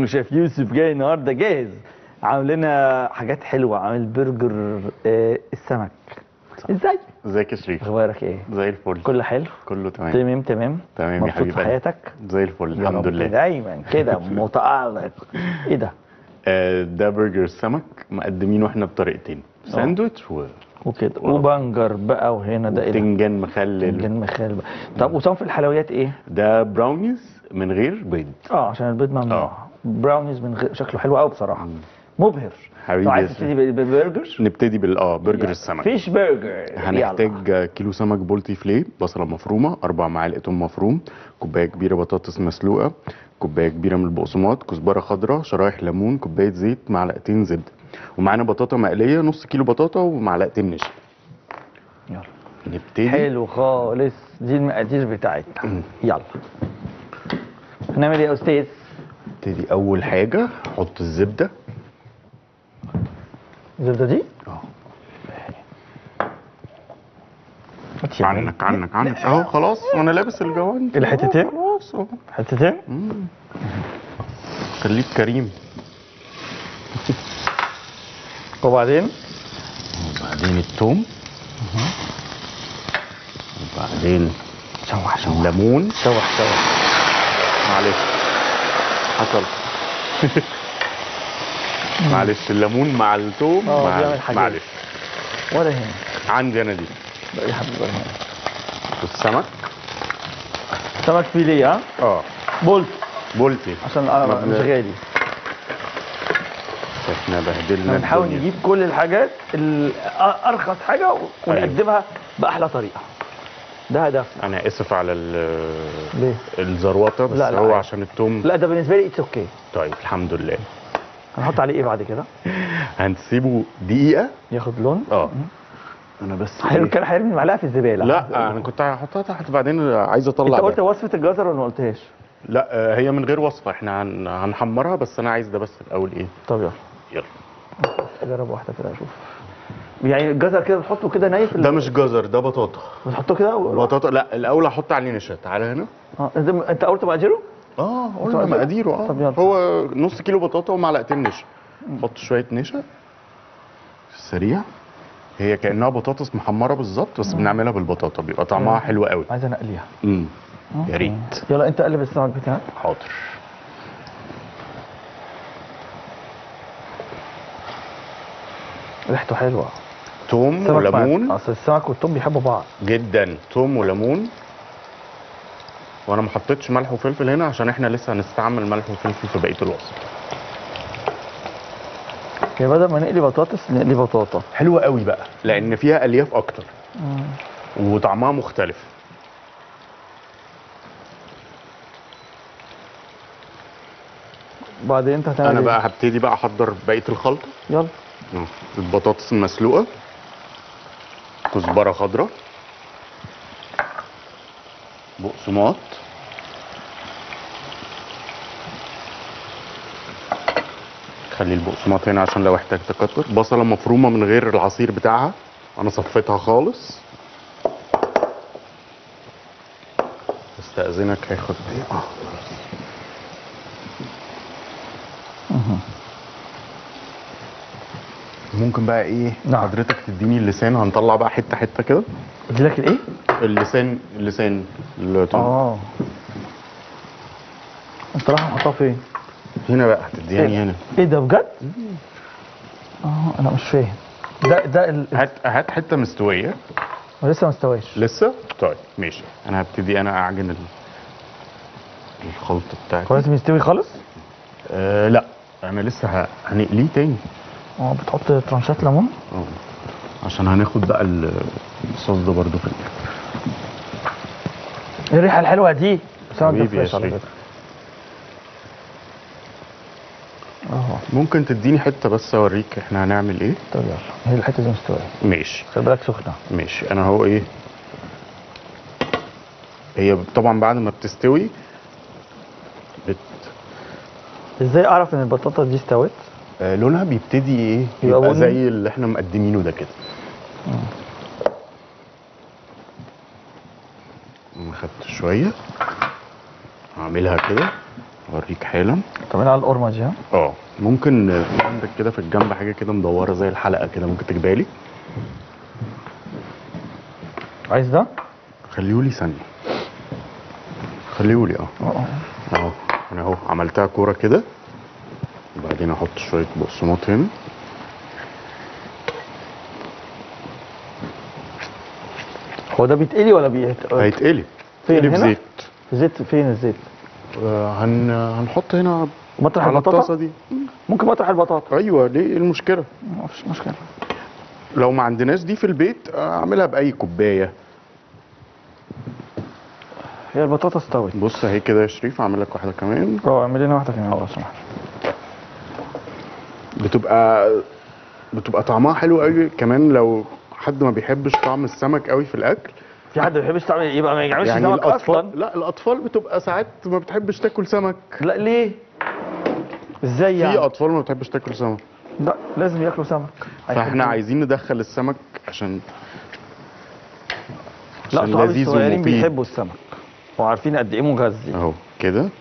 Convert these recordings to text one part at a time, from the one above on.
شيف يوسف جاي النهارده جاهز عامل لنا حاجات حلوه عامل برجر آه السمك ازاي ازيك يا شريف اخبارك ايه زي الفل كله حلو كله تمام تمام تمام تمام يا مبسوط حبيب في قلبي. حياتك زي الفل يا الحمد رب لله دايما كده متألق ايه ده آه ده برجر سمك مقدمينه احنا بطريقتين ساندوتش و- وكده وبنجر بقى وهنا ده ايه ده وبتنجان مخلل بتنجان مخال بقى طب وصنف الحلويات ايه ده براونيز من غير بيض اه عشان البيض ممنوع آه. براونيز من غير شكله حلو قوي بصراحه مبهر حبيبي طب عايز يا تبتدي بال- بالبرجر نبتدي بال اه برجر السمك فيش برجر هنحتاج آه، كيلو سمك بولتي فليه بصله مفرومه اربع معالق توم مفروم كوبايه كبيره بطاطس مسلوقه كوبايه كبيره من البقسماط كزبره خضراء شرايح ليمون كوبايه زيت معلقتين زبده ومعانا بطاطا مقليه نص كيلو بطاطا ومعلقتين نشا يلا نبتدي حلو خالص دي المقادير بتاعتنا يلا هنعمل ايه يا استاذ نبتدي اول حاجه حط الزبده الزبده دي اه هات يا بني. عنك عنك عنك اهو خلاص وانا لابس الجوان الحتتين؟ خلاص اهو حتتين خليك كريم وبعدين وبعدين التوم وبعدين شوح شوح الليمون شوح شوح معلش حصل معلش الليمون مع التوم اه، مع بيعمل حاجات. معلش ولا هنا عندي انا دي لا يا حبيبي ولا هنا والسمك سمك فيليه ها اه بولت بولتي عشان انا ما مش بن- غالي احنا بهدلنا احنا بنحاول الدنيا. نجيب كل الحاجات ال- ارخص حاجه ونقدمها باحلى طريقه ده هدفنا انا اسف على ال- ليه؟ الزروطه بس لا، لا، هو عادي. عشان التوم لا ده بالنسبه لي اتس اوكي طيب الحمد لله هنحط عليه ايه بعد كده هنسيبه دقيقه ياخد لون اه انا بس حلو إيه؟ كان هيرمي المعلقه في الزباله لا انا كنت هحطها تحت بعدين عايز اطلع انت قلت ده. وصفه الجزر ولا ما قلتهاش لا آه، هي من غير وصفه احنا هن... هنحمرها بس انا عايز ده بس الاول ايه طب يلا يلا جرب واحده كده اشوف يعني الجزر كده بتحطه كده نايف ده مش جزر ده بطاطا بتحطه كده و... بطاطا لا الاول احط عليه نشا تعالى هنا اه انت انت قلت مقاديره اه قلنا قلنا مقاديره اه طب يلا. هو نص كيلو بطاطا ومعلقتين نشا حط شويه نشا سريع هي كانها بطاطس محمره بالظبط بس بنعملها بالبطاطا بيبقى طعمها حلو قوي عايز انقليها امم يا ريت يلا انت قلب السمك بتاعك حاضر ريحته حلوه توم السمك مع- وليمون اصل السمك والثوم بيحبوا بعض جدا توم وليمون وانا ما حطيتش ملح وفلفل هنا عشان احنا لسه هنستعمل ملح وفلفل في بقيه الوصفه يعني بدل ما نقلي بطاطس نقلي بطاطا حلوه قوي بقى لان فيها الياف اكتر وطعمها مختلف بعدين انت هتعمل انا ايه؟ بقى هبتدي بقى احضر بقيه الخلطه يلا مم. البطاطس المسلوقه كزبره خضراء بقسماط خلي البقسماط هنا عشان لو احتاج تكتر بصله مفرومه من غير العصير بتاعها انا صفيتها خالص استاذنك هاخد ايه اه ممكن بقى ايه نعم. حضرتك تديني اللسان هنطلع بقى حته حته كده ادي لك الايه؟ اللسان اللسان التوم. اه انت رايح محطها فين؟ هنا بقى هتديني هنا ايه ده بجد؟ اه انا مش فاهم ده ده ال... هات هات حته مستويه هو لسه ما استواش لسه طيب ماشي انا هبتدي انا اعجن ال... الخلطه هو بتاعتي لازم يستوي خالص؟ آه لا انا لسه ه... هنقليه تاني اه بتحط ترانشات ليمون اه عشان هناخد بقى ال- الصوص ده برضو في الاخر ايه الريحه الحلوه دي؟ بس انا ما حبيبي يا بتفرقش على شريف. فكره اهو ممكن تديني حته بس اوريك احنا هنعمل ايه طب يلا هي الحته دي مستويه ماشي خلي بالك سخنه ماشي انا هو ايه هي طبعا بعد ما بتستوي بت... ازاي اعرف ان البطاطا دي استوت؟ آه لونها بيبتدي ايه يبقى يبقى بني؟ زي اللي احنا مقدمينه ده كده انا خدت شويه هعملها كده اوريك حالا طب على القرمه دي ها اه ممكن آه، في عندك كده في الجنب حاجه كده مدوره زي الحلقه كده ممكن تجيبها لي عايز ده؟ خليهولي ثانيه خليهولي اه اه اهو انا اهو عملتها كوره كده وبعدين احط شويه بقسماط هنا هو ده بيتقلي ولا بيت... هيتقلي فين يتقلي هنا؟ بزيت زيت فين الزيت؟ آه، هن هنحط هنا مطرح على الطاسه البطاطا؟ دي ممكن مطرح البطاطا ايوه ليه إيه المشكله ما فيش مشكله لو ما عندناش دي في البيت آه، اعملها باي كوبايه هي البطاطا استوت بص اهي كده يا شريف اعمل لك واحده كمان اه اعمل لنا واحده كمان لو سمحت بتبقى بتبقى طعمها حلو قوي كمان لو حد ما بيحبش طعم السمك قوي في الاكل في حد ما بيحبش تعمل يبقى ما يعملش يعني سمك الاطفال اصلا لا الاطفال بتبقى ساعات ما بتحبش تاكل سمك لا ليه؟ ازاي في يعني؟ اطفال ما بتحبش تاكل سمك لا لازم ياكلوا سمك فاحنا هيحبوا. عايزين ندخل السمك عشان لا عشان صحابي لذيذ الصغيرين ومفيد. بيحبوا السمك وعارفين قد ايه مغذي اهو كده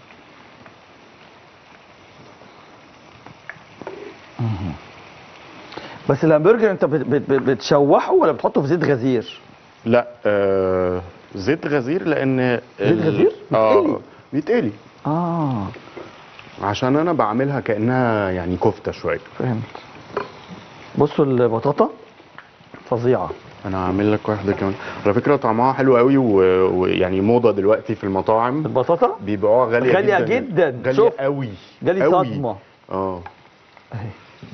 بس الهمبرجر انت بت- بت- بت- بتشوحه ولا بتحطه في زيت غزير؟ لا آه زيت غزير لان زيت غزير؟ اه بيتقلي؟ بيتقلي اه عشان انا بعملها كانها يعني كفته شويه فهمت بصوا البطاطا فظيعه انا هعمل لك واحده كمان على فكره طعمها حلو قوي و- ويعني موضه دلوقتي في المطاعم البطاطا بيبيعوها غاليه غالية جدا جداً. غاليه شوف. قوي جالي قوي. صدمه اه اهي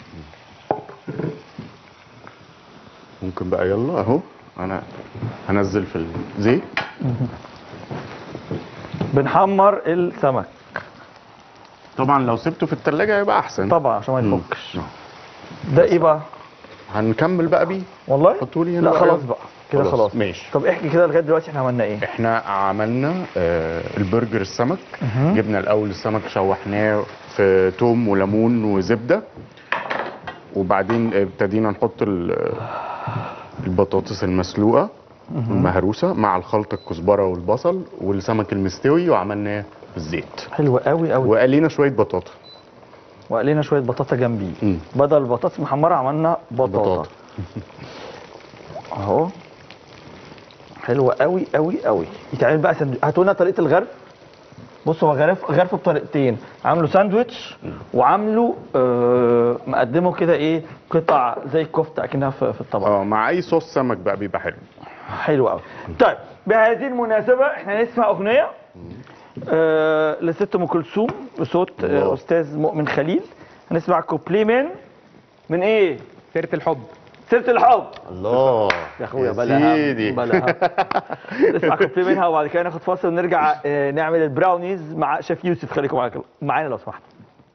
ممكن بقى يلا اهو انا هنزل في الزيت بنحمر السمك طبعا لو سبته في التلاجة هيبقى احسن طبعا عشان ما مم. يفكش آه. ده ايه بقى؟ هنكمل بقى بيه والله؟ حطوا لي هنا لا بقى خلاص يلا. بقى كده خلاص، خلاص ماشي. طب احكي كده لغايه دلوقتي احنا عملنا ايه؟ احنا عملنا آه البرجر السمك مهم. جبنا الاول السمك شوحناه في توم وليمون وزبده وبعدين ابتدينا نحط ال- البطاطس المسلوقه المهروسه مع الخلطه الكزبره والبصل والسمك المستوي وعملناه بالزيت حلو قوي قوي وقلينا شويه بطاطا وقلينا شويه بطاطا جنبيه مم. بدل البطاطس محمره عملنا بطاطا بطاطا. اهو حلو قوي قوي قوي يتعمل بقى سندوتش هاتوا لنا طريقه الغرف بصوا هو غرف غرفه بطريقتين عاملوا ساندويتش وعاملوا آه مقدمه كده ايه قطع زي الكفته اكنها في, في الطبق اه مع اي صوص سمك بقى بيبقى حلو حلو قوي طيب بهذه المناسبه احنا نسمع اغنيه آه لست ام كلثوم بصوت آه الله. استاذ مؤمن خليل هنسمع كوبليه من من ايه سيرة الحب سيره الحب الله يا اخويا بلا سيدي. هم بلا هم نسمع كوبليه منها وبعد كده ناخد فاصل ونرجع آه، نعمل البراونيز مع شيف يوسف خليكم معاك- معانا لو سمحت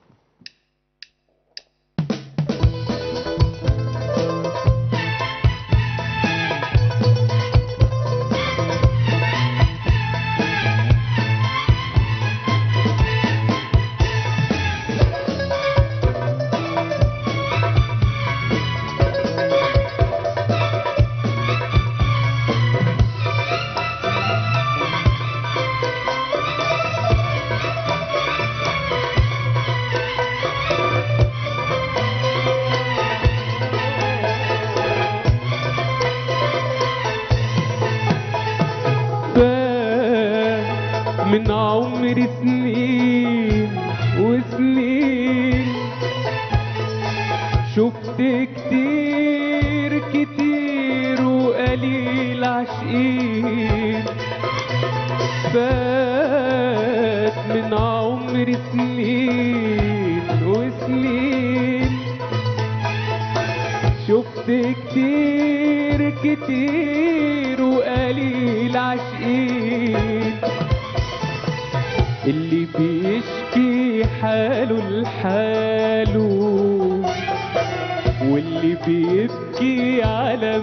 فات من عمري سنين وسنين شفت كتير كتير وقليل عشقين فات من عمري سنين وسنين شفت كتير كتير وقليل عشقين اللي بيشكي حاله لحاله واللي بيبكي على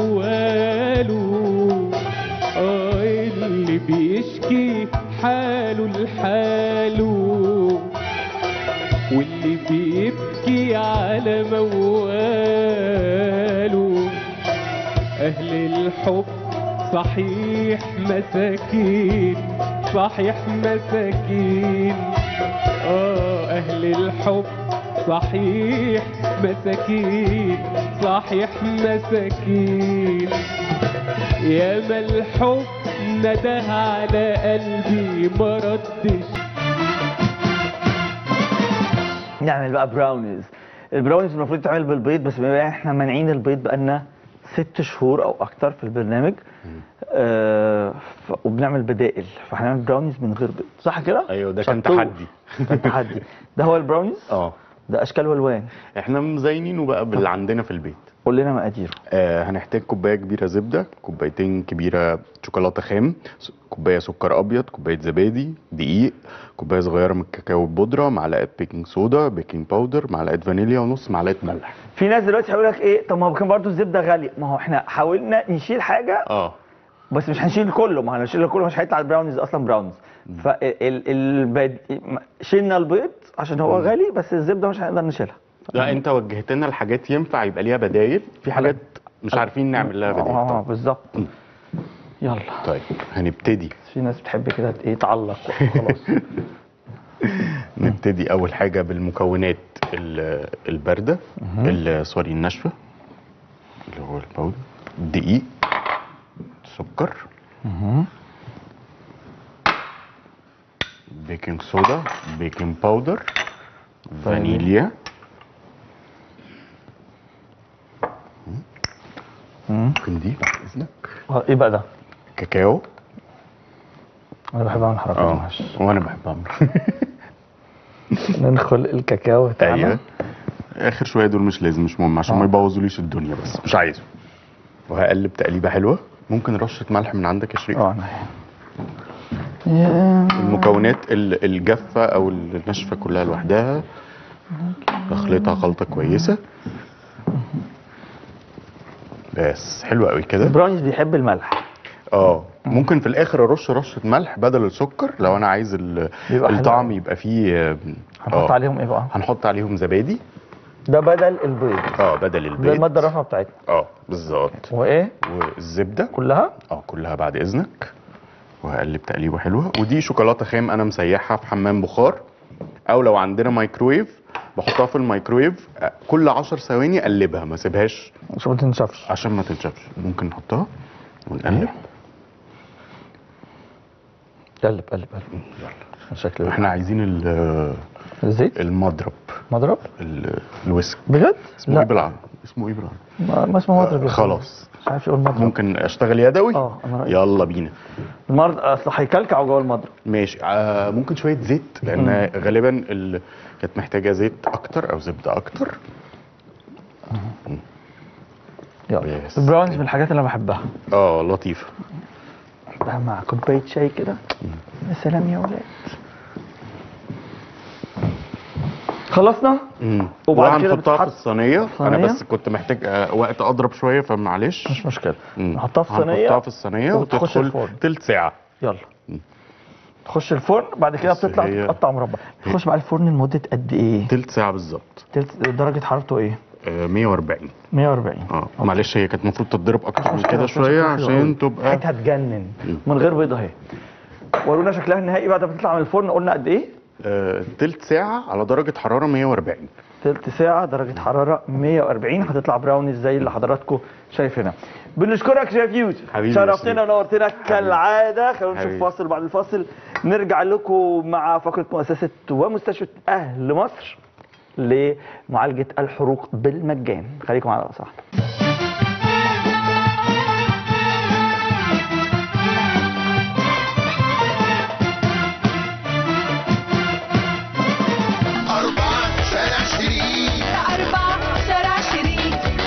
مواله اه اللي بيشكي حاله لحاله واللي بيبكي على مواله أهل الحب صحيح مساكين صحيح مساكين اه اهل الحب صحيح مساكين صحيح مساكين يا ما الحب ندى على قلبي ما ردش نعمل بقى براونيز البراونيز المفروض تتعمل بالبيض بس بما إن احنا مانعين البيض بقالنا ست شهور او اكتر في البرنامج آه ف... وبنعمل بدائل فهنعمل براونيز من غير بيض صح كده؟ ايوه ده كان شطور. تحدي كان تحدي ده هو البراونيز؟ اه ده اشكال والوان احنا مزينينه بقى باللي عندنا في البيت قول لنا مقاديره آه هنحتاج كوبايه كبيره زبده كوبايتين كبيره شوكولاته خام س- كوبايه سكر ابيض كوبايه زبادي دقيق كوبايه صغيره من الكاكاو البودره معلقه بيكنج صودا بيكنج باودر معلقه فانيليا ونص معلقه ملح في ناس دلوقتي هيقول لك ايه طب ما هو كان برضه الزبده غاليه ما هو احنا حاولنا نشيل حاجه اه بس مش هنشيل كله ما هنشيل كله مش هيطلع البراونيز اصلا براونيز فال شيلنا البيض عشان هو غالي بس الزبده مش هنقدر نشيلها لا انت وجهت لنا الحاجات ينفع يبقى ليها بدايل في حاجات مش عارفين نعمل لها بدايل اه طبعا. بالظبط يلا طيب هنبتدي في ناس بتحب كده ايه تعلق خلاص نبتدي اول حاجه بالمكونات ال- البارده ال- سوري الناشفه اللي هو الباودر دقيق سكر بيكنج صودا بيكنج باودر فانيليا ممكن دي بعد اذنك آه، ايه بقى ده؟ كاكاو انا بحب اعمل حركات اه معلش وانا بحب اعمل ندخل الكاكاو بتاعنا ايوه اخر شويه دول مش لازم مش مهم عشان ما آه. يبوظوليش الدنيا بس مش عايزه وهقلب تقليبه حلوه ممكن رشه ملح من عندك يا شريف اه انا يا المكونات ال- الجافه او الناشفه كلها لوحدها اخلطها خلطه كويسه بس حلو قوي كده البراونيز بيحب الملح اه ممكن في الاخر ارش رشه ملح بدل السكر لو انا عايز ال- بيبقى حلو الطعم أوي. يبقى فيه هنحط آه. عليهم ايه بقى؟ هنحط عليهم زبادي ده بدل البيض اه بدل ده البيض الماده الرافعه بتاعتنا اه بالظبط وايه؟ والزبده كلها؟ اه كلها بعد اذنك وهقلب تقليبه حلوه ودي شوكولاته خام انا مسيحها في حمام بخار او لو عندنا مايكرويف بحطها في الميكرويف آه، كل 10 ثواني اقلبها ما اسيبهاش عشان ما تنشفش عشان ما تنشفش ممكن نحطها ونقلب قلب قلب قلب شكله احنا عايزين ال- الزيت المضرب مضرب ال- الويسك بجد؟ اسمه ايه لا بالعربي اسمه ايه بالعربي ما ما اسمه مضرب يا أخي. خلاص مش عارف يقول مضرب ممكن اشتغل يدوي اه انا رايي يلا بينا المرض اصل هيكلكع جوه المضرب ماشي آه ممكن شويه زيت لان غالبا ال... كانت محتاجه زيت اكتر او زبده اكتر يلا يس. البراونيز من الحاجات اللي انا بحبها اه لطيفه بحبها مع كوبايه شاي كده يا سلام يا ولاد خلصنا امم وبعد كده وهنحطها في بتتحط الصينيه انا صينية؟ بس كنت محتاج آه وقت اضرب شويه فمعلش مش مشكله مم. نحطها في صينيه هنحطها في الصينيه وتخش وتدخل الفرن. تلت ساعه يلا تخش الفرن بعد كده بس بتطلع هي- تتقطع مربع تخش بقى الفرن لمده قد ايه تلت ساعه بالظبط تلت درجه حرارته ايه آه 140 140 اه معلش هي كانت المفروض تتضرب اكتر من مشكلة، كده بس شويه شكلها حلو عشان أوي. تبقى ريحتها تجنن مم. من غير بيضه اهي ورونا شكلها النهائي بعد ما تطلع من الفرن قلنا قد ايه آه تلت ساعه على درجه حراره 140 تلت ساعة درجة حرارة 140 هتطلع براونيز زي اللي حضراتكم شايفينها. بنشكرك شيف يوسف حبيبي شرفتنا يا ونورتنا كالعادة خلونا نشوف حبيبي. فاصل بعد الفاصل نرجع لكم مع فقرة مؤسسة ومستشفى أهل مصر لمعالجة الحروق بالمجان خليكم على صح